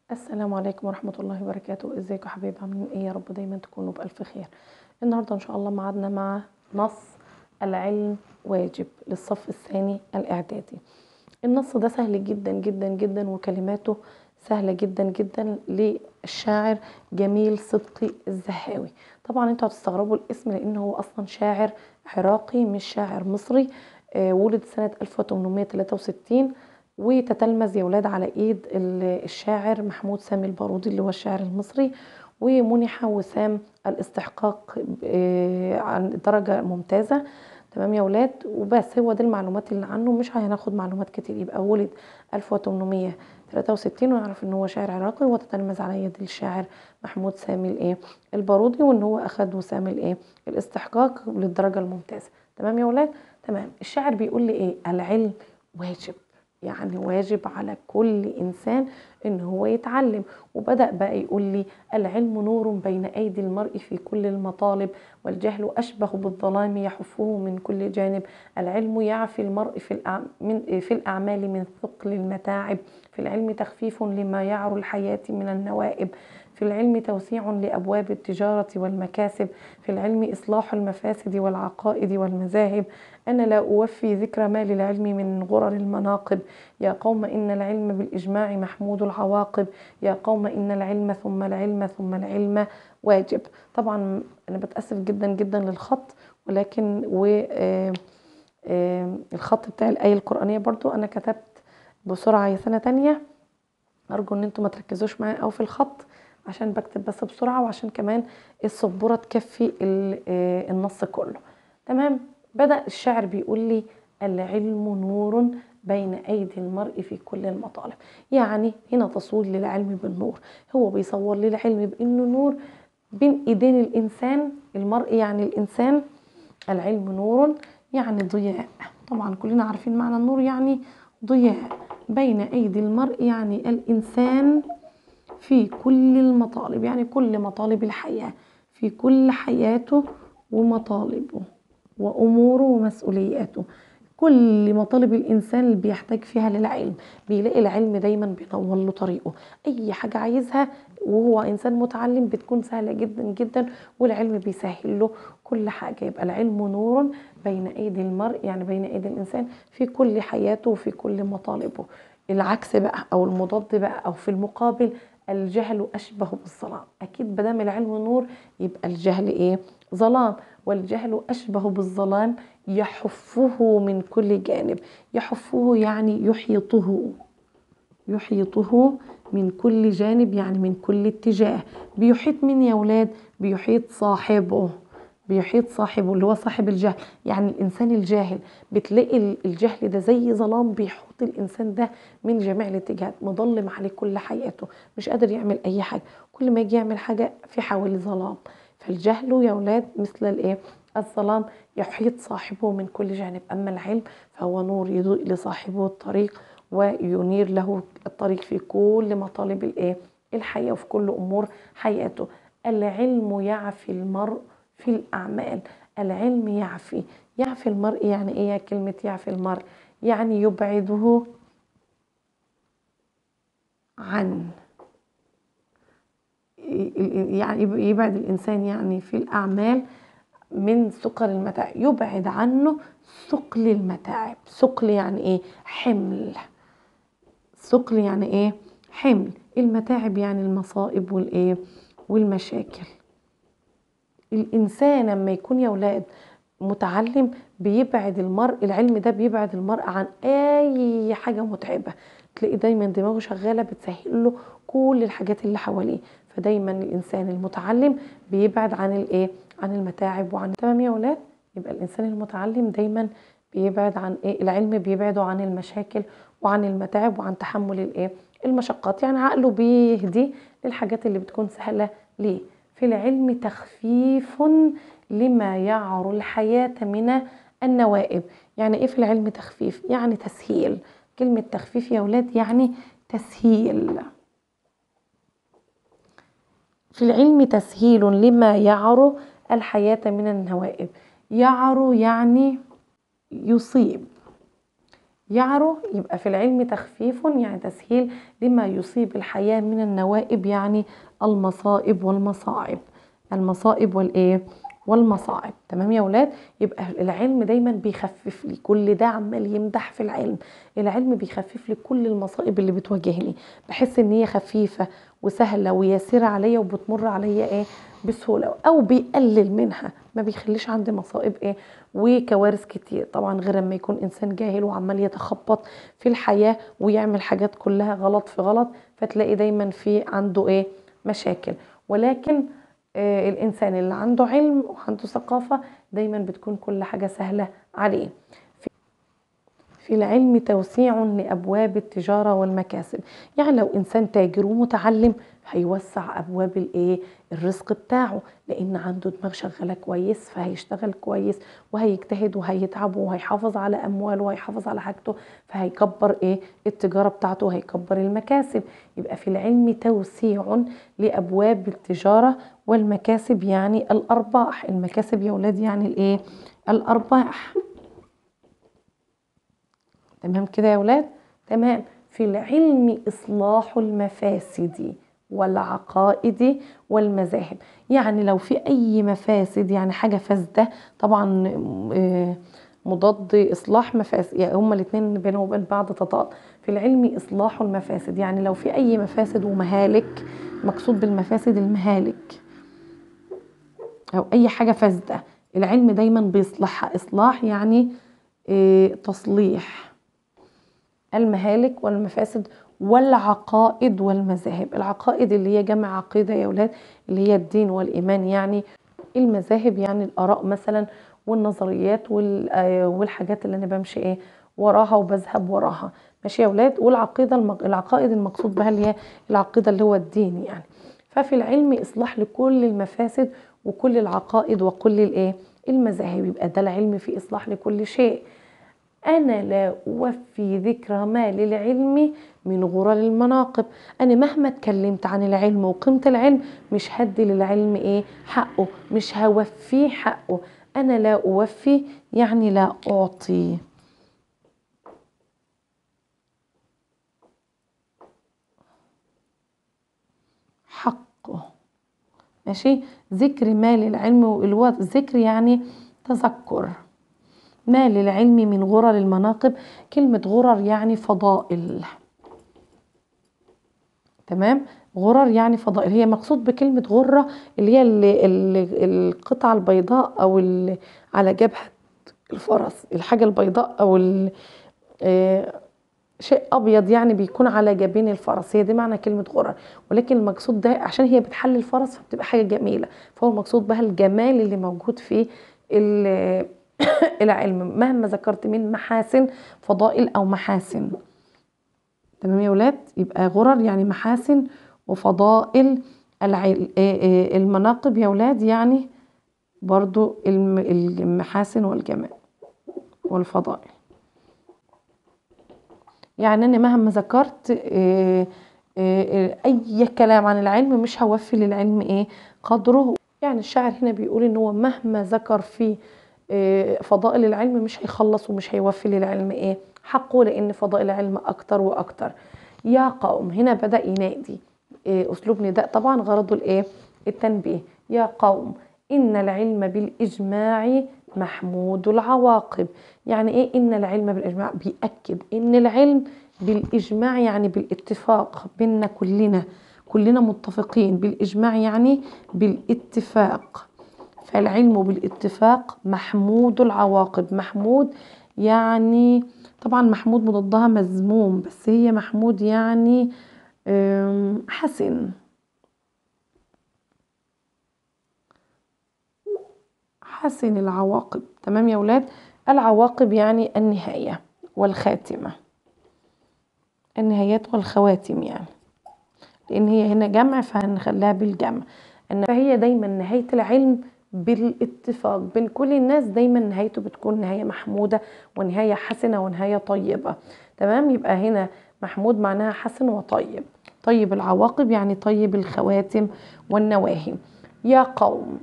السلام عليكم ورحمة الله وبركاته ازيكم يا حبايبي عاملين ايه يا رب دايما تكونوا بألف خير النهاردة ان شاء الله معادنا مع نص العلم واجب للصف الثاني الإعدادي النص ده سهل جدا جدا جدا وكلماته سهلة جدا جدا للشاعر جميل صدقي الزهاوي طبعا انتوا هتستغربوا الاسم لان هو اصلا شاعر عراقي مش شاعر مصري آه، ولد سنة 1863 وتتلمذ يا ولاد على ايد ال- الشاعر محمود سامي البارودي اللي هو الشاعر المصري ومنح وسام الاستحقاق آه، عن درجة ممتازة تمام يا ولاد وبس هو دي المعلومات اللي عنه مش هناخد معلومات كتير يبقى ولد 1863 ونعرف ان هو شاعر عراقي وتتلمذ على يد الشاعر محمود سامي الايه البارودي وان هو اخد وسام الايه الاستحقاق للدرجة الممتازة تمام يا ولاد تمام الشاعر بيقول لي ايه العلم واجب يعني واجب على كل انسان ان هو يتعلم وبدا بقى يقول لي العلم نور بين ايدي المرء في كل المطالب والجهل اشبه بالظلام يحفه من كل جانب العلم يعفي المرء في الأع- من في الاعمال من ثقل المتاعب في العلم تخفيف لما يعرو الحياه من النوائب في العلم توسيع لابواب التجاره والمكاسب في العلم اصلاح المفاسد والعقائد والمذاهب أنا لا أوفي ذكر ما للعلم من غرر المناقب يا قوم إن العلم بالإجماع محمود العواقب يا قوم إن العلم ثم العلم ثم العلم واجب طبعا أنا بتأسف جدا جدا للخط ولكن و آه، آه، الخط بتاع الآية القرآنية برضو أنا كتبت بسرعة يا سنة تانية أرجو إن انتوا ما تركزوش معايا أوي في الخط عشان بكتب بس بسرعة وعشان كمان السبورة تكفي ال- آه، النص كله تمام بدأ الشاعر بيقول لي العلم نور بين أيدي المرء في كل المطالب يعني هنا تصوير للعلم بالنور هو بيصور لي العلم بأنه نور بين إيدين الإنسان المرء يعني الإنسان العلم نور يعني ضياء طبعا كلنا عارفين معنى النور يعني ضياء بين أيدي المرء يعني الإنسان في كل المطالب يعني كل مطالب الحياة في كل حياته ومطالبه وأموره ومسؤولياته كل مطالب الإنسان اللي بيحتاج فيها للعلم بيلاقي العلم دايما بينور له طريقه أي حاجة عايزها وهو إنسان متعلم بتكون سهلة جدا جدا والعلم بيسهل له كل حاجة يبقى العلم نور بين أيدي المرء يعني بين أيدي الإنسان في كل حياته وفي كل مطالبه العكس بقى أو المضاد بقى أو في المقابل الجهل أشبه بالظلام أكيد مادام العلم نور يبقى الجهل إيه ظلام والجهل أشبه بالظلام يحفه من كل جانب يحفه يعني يحيطه يحيطه من كل جانب يعني من كل اتجاه بيحيط مين يا ولاد بيحيط صاحبه بيحيط صاحبه اللي هو صاحب الجهل يعني الانسان الجاهل بتلاقي ال- الجهل ده زي ظلام بيحوط الانسان ده من جميع الاتجاهات مظلم عليه كل حياته مش قادر يعمل اي حاجه كل ما يجي يعمل حاجه في حوالي ظلام فالجهل يا ولاد مثل الايه الظلام يحيط صاحبه من كل جانب اما العلم فهو نور يضيء لصاحبه الطريق وينير له الطريق في كل مطالب الايه الحياه وفي كل امور حياته العلم يعفي المرء في الاعمال العلم يعفي يعفي المرء يعني ايه يا كلمه يعفي المرء يعني يبعده عن يعني يبعد الانسان يعني في الاعمال من ثقل المتاعب يبعد عنه ثقل المتاعب ثقل يعني ايه حمل ثقل يعني ايه حمل المتاعب يعني المصائب والايه والمشاكل الانسان لما يكون يا ولاد متعلم بيبعد المرء العلم ده بيبعد المرء عن اي حاجه متعبه تلاقي دايما دماغه شغاله بتسهل له كل الحاجات اللي حواليه فدايما الانسان المتعلم بيبعد عن الايه عن المتاعب وعن تمام يا ولاد يبقى الانسان المتعلم دايما بيبعد عن ايه العلم بيبعده عن المشاكل وعن المتاعب وعن تحمل الايه المشقات يعني عقله بيهدي للحاجات اللي بتكون سهله ليه في العلم تخفيف لما يعر الحياة من النوائب يعني ايه في العلم تخفيف يعني تسهيل كلمة تخفيف يا ولاد يعني تسهيل في العلم تسهيل لما يعر الحياة من النوائب يعر يعني يصيب يعرو يبقى في العلم تخفيف يعني تسهيل لما يصيب الحياة من النوائب يعني المصائب والمصاعب المصائب والايه والمصاعب تمام يا ولاد يبقى العلم دايما بيخفف لي كل ده عمال يمدح في العلم العلم بيخفف لي كل المصائب اللي بتواجهني بحس ان هي خفيفه وسهله ويسيره عليا وبتمر عليا ايه بسهوله او بيقلل منها ما بيخليش عندي مصائب ايه وكوارث كتير طبعا غير لما يكون انسان جاهل وعمال يتخبط في الحياه ويعمل حاجات كلها غلط في غلط فتلاقي دايما في عنده ايه مشاكل ولكن آه الانسان اللي عنده علم وعنده ثقافه دايما بتكون كل حاجه سهله عليه في العلم توسيع لابواب التجاره والمكاسب يعني لو انسان تاجر ومتعلم هيوسع ابواب الايه الرزق بتاعه لان عنده دماغ شغاله كويس فهيشتغل كويس وهيجتهد وهيتعب وهيحافظ على امواله وهيحافظ على حاجته فهيكبر ايه التجاره بتاعته وهيكبر المكاسب يبقى في العلم توسيع لابواب التجاره والمكاسب يعني الارباح المكاسب يا ولاد يعني الايه الارباح تمام كده يا ولاد تمام في العلم اصلاح المفاسد والعقائد والمذاهب يعني لو في اي مفاسد يعني حاجه فاسده طبعا مضاد اصلاح مفاسد يعني هما الاثنين بينهم وبين بعض تضاد في العلم اصلاح المفاسد يعني لو في اي مفاسد ومهالك مقصود بالمفاسد المهالك او اي حاجه فاسده العلم دايما بيصلحها اصلاح يعني تصليح المهالك والمفاسد والعقائد والمذاهب العقائد اللي هي جمع عقيدة يا ولاد اللي هي الدين والإيمان يعني المذاهب يعني الآراء مثلا والنظريات والحاجات اللي أنا بمشي إيه وراها وبذهب وراها ماشي يا ولاد والعقيدة العقائد المقصود بها اللي هي العقيدة اللي هو الدين يعني ففي العلم إصلاح لكل المفاسد وكل العقائد وكل الإيه المذاهب يبقى ده العلم في إصلاح لكل شيء أنا لا أوفي ذكر ما للعلم من غرر المناقب أنا مهما اتكلمت عن العلم وقيمة العلم مش هدي للعلم إيه حقه مش هوفيه حقه أنا لا أوفي يعني لا أعطي حقه ماشي ذكر ما للعلم والوقت ذكر يعني تذكر ما للعلم من غرر المناقب كلمة غرر يعني فضائل تمام غرر يعني فضائل هي مقصود بكلمة غرة اللي هي اللي اللي القطعة البيضاء أو اللي على جبهة الفرس الحاجة البيضاء أو شيء أبيض يعني بيكون على جبين الفرس هي دي معنى كلمة غرر ولكن المقصود ده عشان هي بتحلي الفرس فبتبقى حاجة جميلة فهو المقصود بها الجمال اللي موجود في العلم مهما ذكرت من محاسن فضائل او محاسن تمام يا ولاد يبقى غرر يعني محاسن وفضائل العلم المناقب يا ولاد يعني برضو المحاسن والجمال والفضائل يعني انا مهما ذكرت اي كلام عن العلم مش هوفي للعلم ايه قدره يعني الشاعر هنا بيقول ان هو مهما ذكر فيه فضائل العلم مش هيخلص ومش هيوفي للعلم ايه حقه لان فضائل العلم اكتر واكتر يا قوم هنا بدا ينادي إيه اسلوب نداء طبعا غرضه الايه التنبيه يا قوم ان العلم بالاجماع محمود العواقب يعني ايه ان العلم بالاجماع بيأكد ان العلم بالاجماع يعني بالاتفاق بيننا كلنا كلنا متفقين بالاجماع يعني بالاتفاق فالعلم بالاتفاق محمود العواقب محمود يعني طبعا محمود مضادها مذموم بس هي محمود يعني حسن حسن العواقب تمام يا ولاد العواقب يعني النهاية والخاتمة النهايات والخواتم يعني لأن هي هنا جمع فهنخليها بالجمع فهي دايما نهاية العلم بالاتفاق بين كل الناس دايما نهايته بتكون نهاية محمودة ونهاية حسنة ونهاية طيبة تمام يبقى هنا محمود معناها حسن وطيب طيب العواقب يعني طيب الخواتم والنواهي يا قوم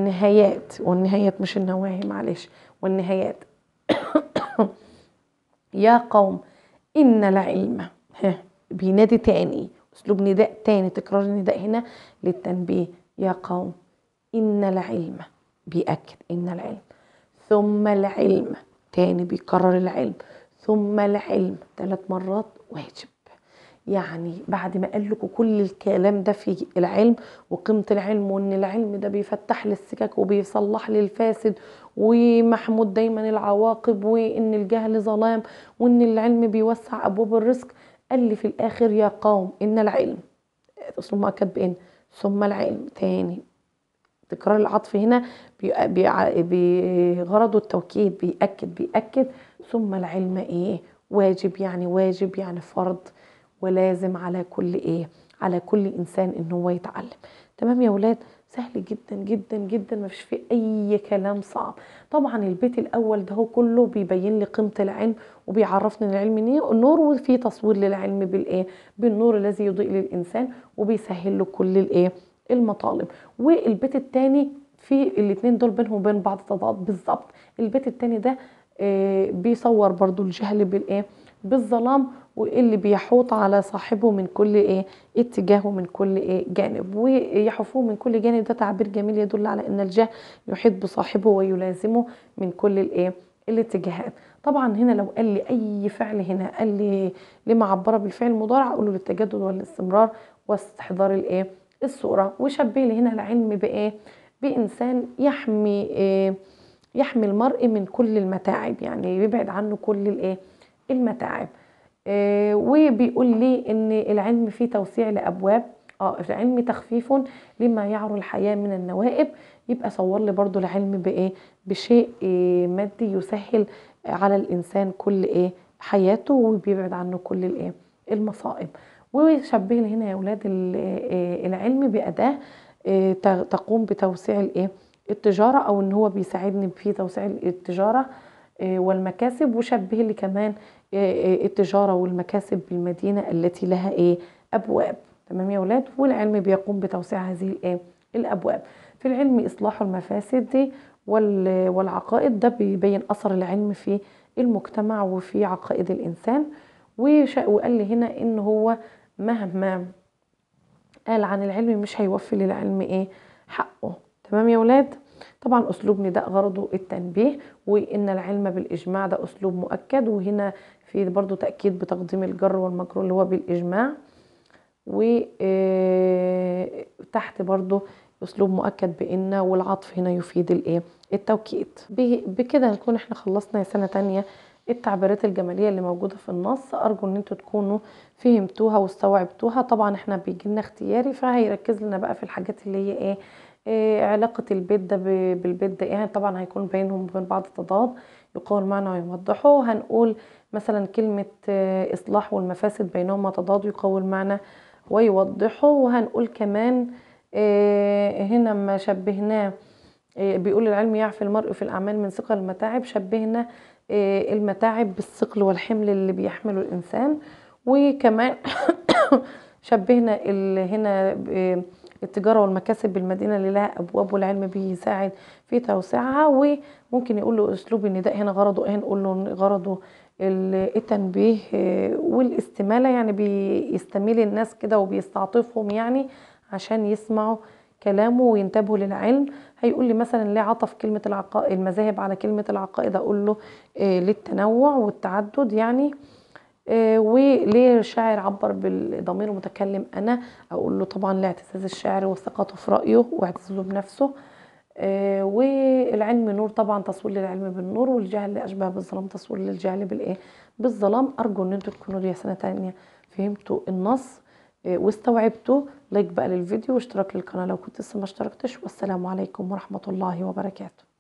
والنهايات والنهايات مش النواهي معلش والنهايات يا قوم إن العلم ها بينادي تاني أسلوب نداء تاني تكرار النداء هنا للتنبيه يا قوم إن العلم بيأكد إن العلم ثم العلم تاني بيكرر العلم ثم العلم ثلاث مرات واجب يعني بعد ما قال لكم كل الكلام ده في العلم وقيمة العلم وان العلم ده بيفتح لي السكك وبيصلح لي الفاسد ومحمود دايما العواقب وان الجهل ظلام وان العلم بيوسع ابواب الرزق قال لي في الاخر يا قوم ان العلم اسلوب مؤكد بان ثم العلم تاني تكرار العطف هنا بغرضه التوكيد بيأكد بيأكد ثم العلم ايه واجب يعني واجب يعني فرض ولازم على كل ايه على كل انسان ان هو يتعلم تمام يا ولاد سهل جدا جدا جدا ما فيش فيه اي كلام صعب طبعا البيت الاول ده هو كله بيبين لي قيمه العلم وبيعرفني ان العلم النور وفي تصوير للعلم بالايه بالنور الذي يضيء للانسان وبيسهل له كل الايه المطالب والبيت الثاني في الاثنين دول بينهم وبين بعض تضاد بالظبط البيت الثاني ده آه بيصور برضو الجهل بالايه بالظلام واللي بيحوط على صاحبه من كل ايه اتجاه ومن كل ايه جانب ويحفوه من كل جانب ده تعبير جميل يدل على ان الجهل يحيط بصاحبه ويلازمه من كل الايه الاتجاهات طبعا هنا لو قال لي اي فعل هنا قال لي لما عبر بالفعل المضارع اقول له للتجدد والاستمرار واستحضار الايه الصوره وشبه لي هنا العلم بايه بانسان يحمي إيه يحمي المرء من كل المتاعب يعني يبعد عنه كل الايه المتاعب آه وبيقول لي ان العلم فيه توسيع لابواب اه العلم تخفيف لما يعرو الحياه من النوائب يبقى صور لي برضو العلم بايه بشيء إيه مادي يسهل على الانسان كل ايه حياته وبيبعد عنه كل الايه المصائب وشبه لي هنا يا اولاد العلم باداه إيه تقوم بتوسيع الايه التجاره او ان هو بيساعدني في توسيع التجاره والمكاسب وشبه لي كمان التجارة والمكاسب بالمدينة التي لها ايه أبواب تمام يا ولاد والعلم بيقوم بتوسيع هذه الايه الأبواب في العلم إصلاح المفاسد والعقائد ده بيبين أثر العلم في المجتمع وفي عقائد الإنسان وقال لي هنا إن هو مهما قال عن العلم مش هيوفي للعلم ايه حقه تمام يا ولاد طبعا اسلوب نداء غرضه التنبيه وان العلم بالاجماع ده اسلوب مؤكد وهنا في برضو تاكيد بتقديم الجر والمجرور اللي هو بالاجماع وتحت برضو اسلوب مؤكد بان والعطف هنا يفيد الايه التوكيد بكده نكون احنا خلصنا يا سنه تانية التعبيرات الجماليه اللي موجوده في النص ارجو ان انتوا تكونوا فهمتوها واستوعبتوها طبعا احنا بيجي لنا اختياري فهيركز لنا بقى في الحاجات اللي هي ايه إيه علاقة البيت ده بالبيت ده ايه طبعا هيكون بينهم وبين بعض تضاد يقول معنى ويوضحه هنقول مثلا كلمة إصلاح والمفاسد بينهما تضاد يقول معنى ويوضحه وهنقول كمان إيه هنا ما شبهناه إيه بيقول العلم يعفي المرء في الأعمال من ثقل المتاعب شبهنا المتاعب بالثقل والحمل اللي بيحمله الإنسان وكمان شبهنا هنا التجارة والمكاسب بالمدينة اللي لها أبواب والعلم بيساعد في توسيعها وممكن يقول له أسلوب النداء هنا غرضه إيه نقول له غرضه التنبيه والاستمالة يعني بيستميل الناس كده وبيستعطفهم يعني عشان يسمعوا كلامه وينتبهوا للعلم هيقول لي مثلا ليه عطف كلمة العقائد المذاهب على كلمة العقائد أقول له للتنوع والتعدد يعني آه وليه الشاعر عبر بالضمير المتكلم انا اقول له طبعا لاعتزاز الشاعر وثقته في رايه واعتزازه بنفسه آه والعلم نور طبعا تصوير للعلم بالنور والجهل اشبه بالظلام تصوير للجهل بالايه بالظلام ارجو ان انتوا تكونوا دي سنه تانية فهمتوا النص آه واستوعبتوا لايك بقى للفيديو واشتراك للقناه لو كنت لسه ما اشتركتش والسلام عليكم ورحمه الله وبركاته